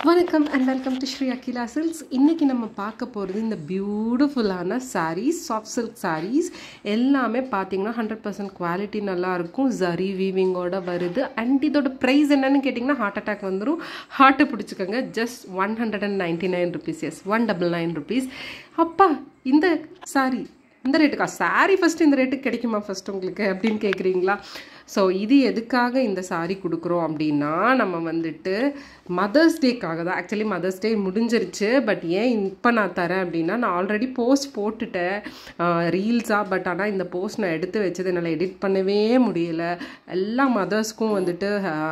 வணக்கம் and welcome to Sri Akila silks இன்றைக்கி நம்ம பார்க்க போகிறது இந்த பியூட்டிஃபுல்லான சாரீஸ் சாஃப்ட் சில்க் சாரீஸ் எல்லாமே பார்த்தீங்கன்னா ஹண்ட்ரட் பர்சன்ட் குவாலிட்டி நல்லாயிருக்கும் ஜரி வீவிங்கோட வருது அண்ட் இதோட ப்ரைஸ் என்னன்னு கேட்டிங்கன்னா ஹார்ட் அட்டாக் வந்துடும் ஹார்ட்டை பிடிச்சிக்கோங்க just one hundred and ninety nine rupees yes one double nine rupees அப்பா இந்த சாரி இந்த ரேட்டுக்கா சாரி ஃபஸ்ட்டு இந்த ரேட்டுக்கு கிடைக்குமா ஃபஸ்ட் உங்களுக்கு அப்படின்னு கேட்குறீங்களா ஸோ இது எதுக்காக இந்த சாரி கொடுக்குறோம் அப்படின்னா நம்ம வந்துட்டு மதர்ஸ் டேக்காக தான் ஆக்சுவலி மதர்ஸ் டே முடிஞ்சிருச்சு பட் ஏன் இப்போ நான் தரேன் அப்படின்னா நான் ஆல்ரெடி போஸ்ட் போட்டுட்டேன் ரீல்ஸாக பட் ஆனால் இந்த போஸ்ட் நான் எடுத்து வச்சது என்னால் எடிட் பண்ணவே முடியல எல்லா மதர்ஸ்க்கும் வந்துட்டு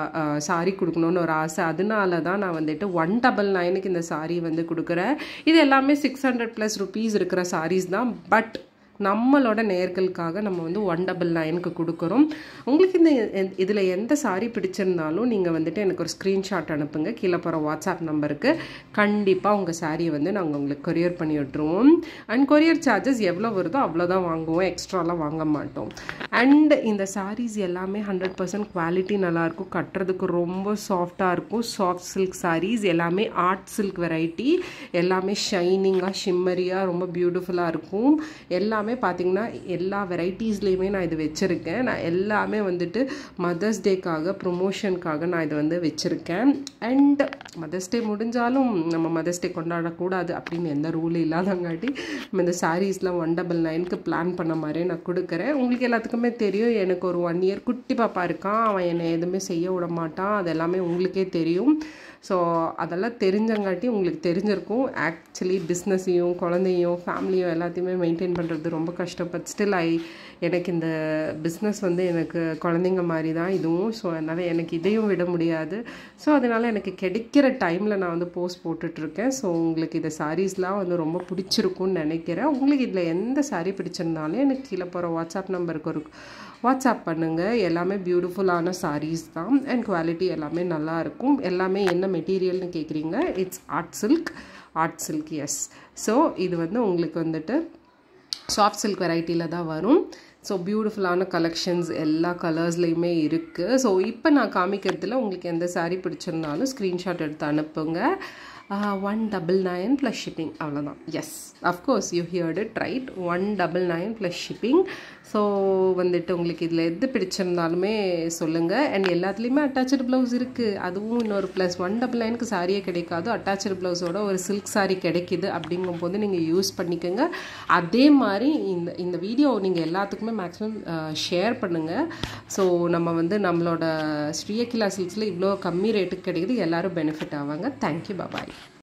சாரி கொடுக்கணுன்னு ஒரு ஆசை அதனால தான் நான் வந்துட்டு ஒன் டபுள் நைனுக்கு இந்த சாரி வந்து கொடுக்குறேன் இது எல்லாமே சிக்ஸ் ஹண்ட்ரட் ப்ளஸ் ருபீஸ் இருக்கிற சாரீஸ் தான் பட் நம்மளோட நேர்களுக்காக நம்ம வந்து ஒன் டபுள் நைனுக்கு கொடுக்குறோம் உங்களுக்கு இந்த இதில் எந்த சாரி பிடிச்சிருந்தாலும் நீங்கள் வந்துட்டு எனக்கு ஒரு ஸ்க்ரீன்ஷாட் அனுப்புங்க கீழே போகிற வாட்ஸ்அப் நம்பருக்கு கண்டிப்பாக உங்கள் சாரியை வந்து நாங்கள் உங்களுக்கு கொரியர் பண்ணி விட்ருவோம் அண்ட் கொரியர் சார்ஜஸ் எவ்வளோ வருதோ அவ்வளோதான் வாங்குவோம் எக்ஸ்ட்ராலாம் வாங்க மாட்டோம் அண்ட் இந்த சாரீஸ் எல்லாமே ஹண்ட்ரட் பர்சன்ட் குவாலிட்டி நல்லாயிருக்கும் கட்டுறதுக்கு ரொம்ப சாஃப்டாக இருக்கும் சாஃப்ட் சில்க் சாரீஸ் எல்லாமே ஆர்ட் சில்க் வெரைட்டி எல்லாமே ஷைனிங்காக ஷிம்மரியாக ரொம்ப பியூட்டிஃபுல்லாக இருக்கும் எல்லாமே பார்த்திங்கன்னா எல்லா வெரைட்டிஸ்லேயுமே நான் இது வச்சுருக்கேன் நான் எல்லாமே வந்துட்டு மதர்ஸ் டேக்காக ப்ரொமோஷனுக்காக நான் இதை வந்து வச்சுருக்கேன் அண்ட் மதர்ஸ் டே முடிஞ்சாலும் நம்ம மதர்ஸ் டே கொண்டாடக்கூடாது அப்படின்னு எந்த ரூல் இல்லாதங்காட்டி நம்ம இந்த சாரீஸ்லாம் ஒன் டபுள் நைனுக்கு பிளான் பண்ண மாதிரி நான் கொடுக்குறேன் உங்களுக்கு எல்லாத்துக்குமே தெரியும் எனக்கு ஒரு ஒன் இயர் குட்டி பாப்பா இருக்கான் அவன் என்னை எதுவுமே செய்ய விட மாட்டான் அது எல்லாமே உங்களுக்கே தெரியும் ஸோ அதெல்லாம் தெரிஞ்சங்காட்டி உங்களுக்கு தெரிஞ்சிருக்கும் ஆக்சுவலி பிஸ்னஸையும் குழந்தையும் ஃபேமிலியும் எல்லாத்தையுமே மெயின்டைன் பண்ணுறது ரொம்ப கஷ்டம் பட் ஸ்டில் ஐ எனக்கு இந்த பிஸ்னஸ் வந்து எனக்கு குழந்தைங்க மாதிரி தான் இதுவும் ஸோ அதனால் எனக்கு இதையும் விட முடியாது ஸோ அதனால் எனக்கு கிடைக்கிற டைமில் நான் வந்து போஸ்ட் போட்டுட்ருக்கேன் ஸோ உங்களுக்கு இந்த சாரீஸ்லாம் வந்து ரொம்ப பிடிச்சிருக்கும்னு நினைக்கிறேன் உங்களுக்கு இதில் எந்த சாரீ பிடிச்சிருந்தாலும் எனக்கு கீழே போகிற வாட்ஸ்அப் நம்பருக்கு ஒரு வாட்ஸ்அப் பண்ணுங்கள் எல்லாமே பியூட்டிஃபுல்லான சாரீஸ் தான் அண்ட் குவாலிட்டி எல்லாமே நல்லாயிருக்கும் எல்லாமே என்ன மெட்டீரியல்னு கேட்குறீங்க it's art silk art silk yes so இது வந்து உங்களுக்கு வந்துட்டு சாஃப்ட் சில்க் வெரைட்டியில் தான் வரும் ஸோ பியூட்டிஃபுல்லான கலெக்ஷன்ஸ் எல்லா கலர்ஸ்லேயுமே இருக்குது ஸோ இப்போ நான் காமிக்கிறதுல உங்களுக்கு எந்த சாரீ பிடிச்சிருந்தாலும் ஸ்க்ரீன்ஷாட் எடுத்து அனுப்புங்க one double nine plus shipping அவ்வளோதான் yes of course you heard it right one double nine plus shipping so வந்துட்டு உங்களுக்கு இதில் எது பிடிச்சிருந்தாலுமே சொல்லுங்கள் அண்ட் எல்லாத்துலேயுமே அட்டாச்சு ப்ளவுஸ் இருக்குது அதுவும் இன்னொரு ப்ளஸ் ஒன் டபுள் நைனுக்கு சாரியே கிடைக்காது அட்டாச்சு ப்ளவுஸோட ஒரு சில்க் சாரீ கிடைக்கிது அப்படிங்கும்போது நீங்கள் யூஸ் பண்ணிக்கோங்க அதே மாதிரி இந்த இந்த வீடியோ நீங்கள் எல்லாத்துக்குமே மேக்ஸிமம் ஷேர் பண்ணுங்கள் ஸோ நம்ம வந்து நம்மளோட ஸ்ரீயகிலா சில்க்ஸில் இவ்வளோ கம்மி ரேட்டுக்கு கிடைக்குது எல்லோரும் பெனிஃபிட் ஆவாங்க தேங்க்யூ பாபாய்